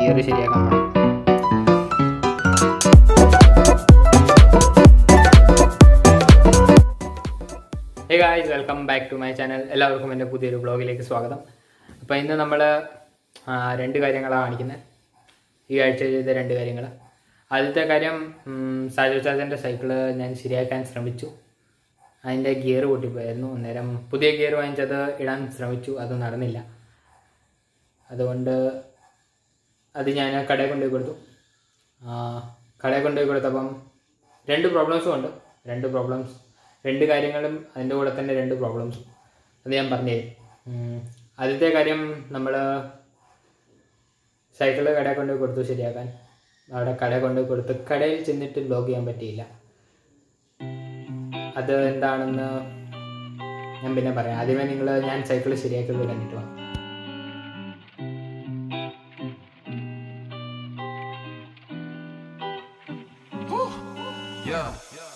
Gear ശരിയാക്കാൻ പോകണം hey guys welcome back to my channel എല്ലാവർക്കും എൻ്റെ പുതിയൊരു ബ്ലോഗിലേക്ക് സ്വാഗതം അപ്പോൾ ഇന്ന് നമ്മൾ രണ്ട് കാര്യങ്ങളാണ് കാണിക്കുന്നത് ഈ ആഴ്ച ചെയ്ത രണ്ട് കാര്യങ്ങൾ ആദ്യത്തെ കാര്യം ഉം, സാജു ചാച്ചൻ്റെ സൈക്കിള് ഞാൻ ശരിയാക്കാൻ ശ്രമിച്ചു അതിൻ്റെ ഗിയർ പൊട്ടിപ്പോയായിരുന്നു അന്നേരം പുതിയ ഗിയർ വാങ്ങിച്ചത് ഇടാൻ ശ്രമിച്ചു അത് നടന്നില്ല അതുകൊണ്ട് അത് ഞാൻ കടയിൽ കൊണ്ടുപോയി കൊടുത്തു ആ, കടയിൽ കൊണ്ടുപോയി കൊടുത്തപ്പം രണ്ട് പ്രോബ്ലംസും ഉണ്ട് രണ്ട് പ്രോബ്ലംസ് രണ്ട് കാര്യങ്ങളും അതിൻ്റെ കൂടെ തന്നെ രണ്ട് പ്രോബ്ലംസും അത് ഞാൻ പറഞ്ഞു തരും ഉം, ആദ്യത്തെ കാര്യം നമ്മൾ സൈക്കിള് കടയിൽ കൊണ്ടുപോയി കൊടുത്തു ശരിയാക്കാൻ അവിടെ കടയിൽ കൊണ്ടുപോയി കൊടുത്ത് കടയിൽ ചെന്നിട്ട് ബ്ലോഗ് ചെയ്യാൻ പറ്റിയില്ല അത് എന്താണെന്ന് ഞാൻ പിന്നെ പറയാം ആദ്യമേ നിങ്ങൾ ഞാൻ സൈക്കിൾ ശരിയാക്കിയത് കണ്ടിട്ട് വാ Yeah.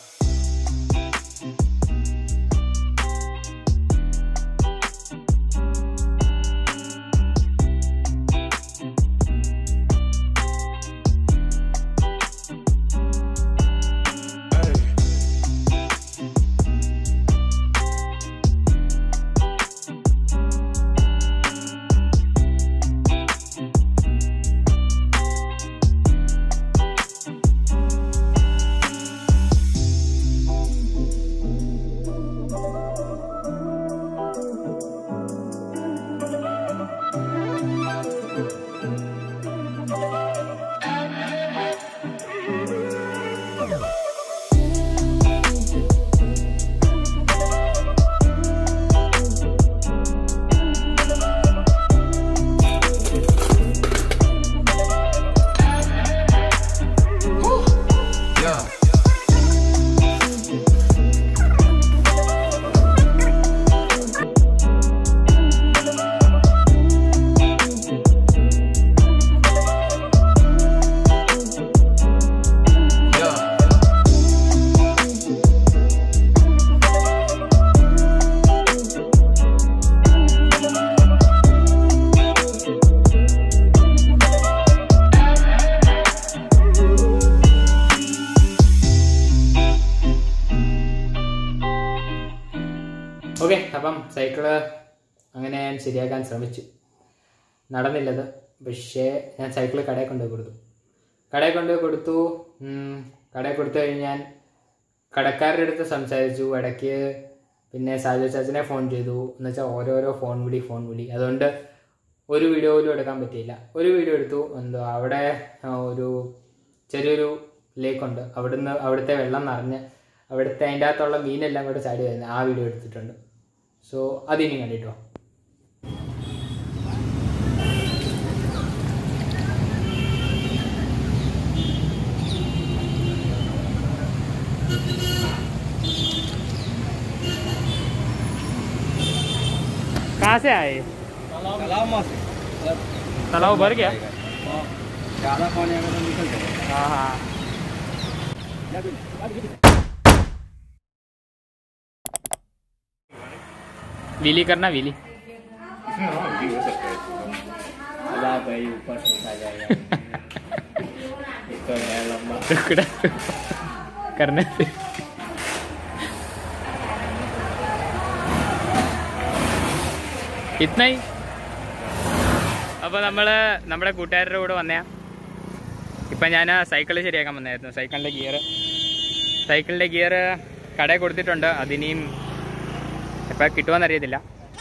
Yeah. Yeah. ഓക്കെ അപ്പം സൈക്കിള് അങ്ങനെ ഞാൻ ശരിയാക്കാൻ ശ്രമിച്ചു നടന്നില്ലത് പക്ഷേ ഞാൻ സൈക്കിള് കടയിൽ കൊണ്ടുപോയി കൊടുത്തു കടയിൽ കൊണ്ടുപോയി കൊടുത്തു ഉം, കടയിൽ കൊടുത്തു കഴിഞ്ഞ് ഞാൻ കടക്കാരുടെ അടുത്ത് സംസാരിച്ചു ഇടയ്ക്ക് പിന്നെ സാജു ചാച്ചനെ ഫോൺ ചെയ്തു എന്ന് വെച്ചാൽ ഓരോരോ ഫോൺ വിളി ഫോൺ വിളി അതുകൊണ്ട് ഒരു വീഡിയോ പോലും എടുക്കാൻ പറ്റിയില്ല ഒരു വീഡിയോ എടുത്തു എന്തോ അവിടെ ആ, ഒരു ചെറിയൊരു ലേക്കുണ്ട് അവിടുന്ന് അവിടുത്തെ വെള്ളം നിറഞ്ഞ് അവിടുത്തെ അതിൻ്റെ അകത്തുള്ള മീനെല്ലാം കൂടെ ചാടി വരുന്നത് ആ വീഡിയോ എടുത്തിട്ടുണ്ട് സോ അതിനി കണ്ടിട്ടോ कहाँ से आए तालाब में से तालाब भर गया हाँ, ज्यादा पानी अगर तो निकल जाएगा हाँ हाँ विली करना विली अल्लाह भाई ऊपर से उठा जाएगा एक तो है लंबा टुकड़ा करने से ഇतना ही അപ്പോൾ നമ്മൾ നമ്മുടെ കൂട്ടുകാരുടെ കൂടെ വന്നയാ ഇപ്പം ഞാൻ സൈക്കിൾ ശരിയാക്കാൻ വന്നായിരുന്നു സൈക്കിളിൻ്റെ ഗിയർ സൈക്കിളിൻ്റെ ഗിയർ കടയിൽ കൊടുത്തിട്ടുണ്ട് അതിനിയും എപ്പോൾ കിട്ടുമോയെന്ന് അറിയത്തില്ല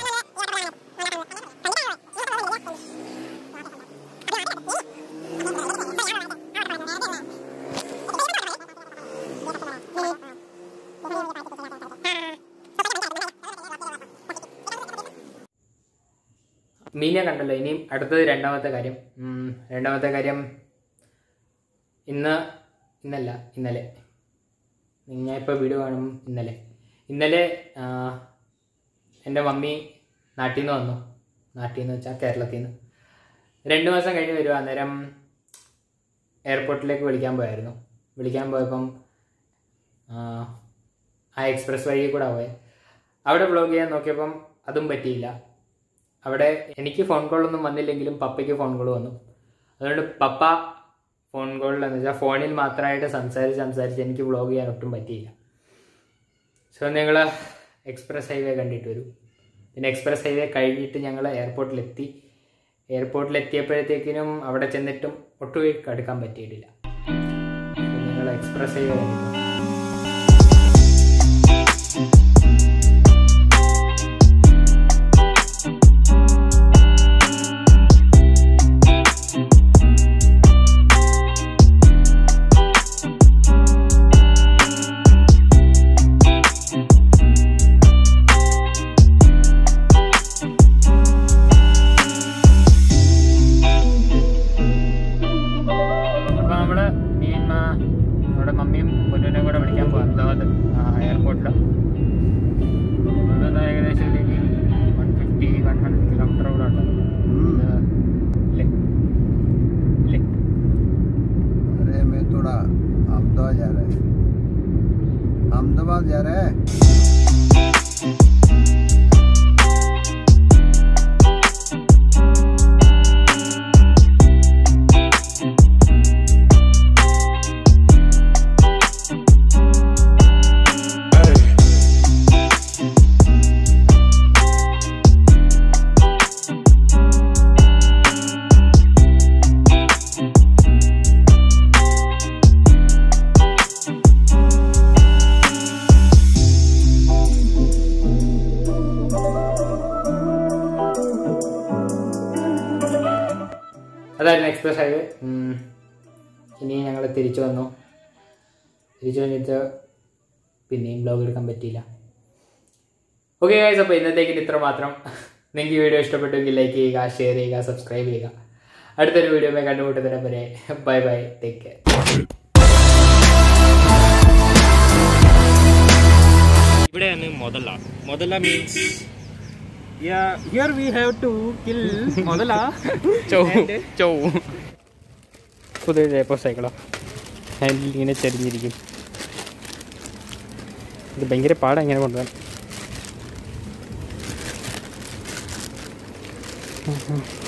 മീനെ കണ്ടല്ലോ ഇനിയും അടുത്തത് രണ്ടാമത്തെ കാര്യം ഉം, രണ്ടാമത്തെ കാര്യം ഇന്ന് ഇന്നല്ല ഇന്നലെ ഞാൻ ഇപ്പോൾ വീഡിയോ കാണും ഇന്നലെ ഇന്നലെ ആ, എൻ്റെ മമ്മി നാട്ടിൽ നിന്ന് വന്നു നാട്ടിൽ നിന്ന് വെച്ചാൽ കേരളത്തിൽ നിന്ന് രണ്ട് മാസം കഴിഞ്ഞ് വരുക അന്നേരം എയർപോർട്ടിലേക്ക് വിളിക്കാൻ പോയായിരുന്നു വിളിക്കാൻ പോയപ്പം ആ, ആ എക്സ്പ്രസ് വഴി കൂടെ പോയത് അവിടെ ബ്ലോഗ് ചെയ്യാൻ നോക്കിയപ്പം അതും പറ്റിയില്ല അവിടെ എനിക്ക് ഫോൺ കോളൊന്നും വന്നില്ലെങ്കിലും പപ്പയ്ക്ക് ഫോൺ കോൾ വന്നു അതുകൊണ്ട് പപ്പ ഫോൺ കോളിൽ എന്ന് വെച്ചാൽ ഫോണിൽ മാത്രമായിട്ട് സംസാരിച്ച് സംസാരിച്ച് എനിക്ക് വ്ളോഗ് ചെയ്യാൻ ഒട്ടും പറ്റിയില്ല സോ നിങ്ങൾ എക്സ്പ്രസ് ഹൈവേ കണ്ടിട്ട് വരും പിന്നെ എക്സ്പ്രസ് ഹൈവേ കഴിഞ്ഞിട്ട് ഞങ്ങൾ എയർപോർട്ടിലെത്തി എയർപോർട്ടിലെത്തിയപ്പോഴത്തേക്കിനും അവിടെ ചെന്നിട്ടും ഒട്ടും അടുക്കാൻ പറ്റിയിട്ടില്ല നിങ്ങൾ എക്സ്പ്രസ് ഹൈവേ കണ്ടിട്ട് വാ. അപ്പോൾ നമ്മൾ മീൻ നമ്മുടെ മമ്മിയും പൊന്നുവിനെ കൂടെ വിളിക്കാൻ പോകാം അഹമ്മദാബാദ് എയർപോർട്ടിൽ ഇവിടെ ഏകദേശം ഒരു one fifty one hundred kilometre കൂടെ ഉണ്ട് ഇത് ഇല്ലേ ഇല്ലേ अरे मैं थोड़ा अहमदाबाद जा रहा है अहमदाबाद जा रहा है അതായിരുന്നു എക്സ്പ്രസ് ഹൈവേ ഉം. ഇനി ഞങ്ങൾ തിരിച്ചു വന്നു തിരിച്ചു വന്നിട്ട് പിന്നെയും ബ്ലോഗ് എടുക്കാൻ പറ്റിയില്ല ഓക്കെ ഗൈസ് അപ്പോൾ ഇന്നത്തേക്ക് ഇത്ര മാത്രം നിങ്ങൾക്ക് ഈ വീഡിയോ ഇഷ്ടപ്പെട്ടെങ്കിൽ ലൈക്ക് ചെയ്യുക ഷെയർ ചെയ്യുക സബ്സ്ക്രൈബ് ചെയ്യുക അടുത്തൊരു വീഡിയോ കണ്ടുമുട്ടുന്നതിനെ വരെ ബൈ ബൈ ടേക്ക് കെയർ ഇവിടെയാണ് മുതല മുതല means here we have to kill മുതല ചോ ചോ പുതിയ ജയപ്പോ സൈക്കിളോ ഹാൻഡിൽ ഇങ്ങനെ ചെരിഞ്ഞിരിക്കും ഇത് ഭയങ്കര പാടാ ഇങ്ങനെ കൊണ്ടുപോകാൻ